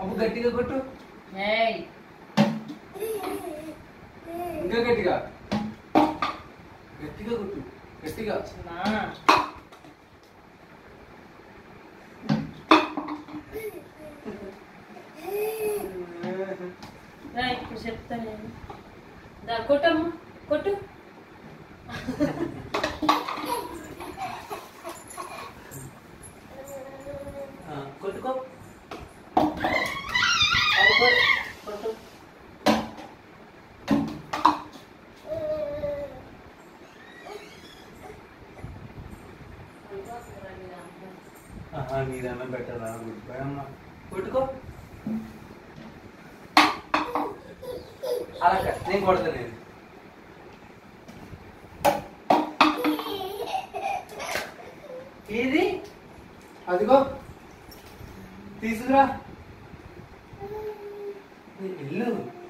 అప్పు గట్టిగా కొట్టు ఏయ్ ఇంకా గట్టిగా గట్టిగా కొట్టు గట్టిగా చిన్నా. రా, ఇప్పుడు చెప్తా నేను దా కొట్టమ్మా కొట్టు ఆ, కొట్టుకో అది కొట్టు, కొట్టు ఆహా, నీదన్నా బెటర్ గుడ్ బై అమ్మా కొట్టుకో అలా కాదు, నేను కొడతా నేను ఇది అదిగో తీసుకురా నీ ఇల్లు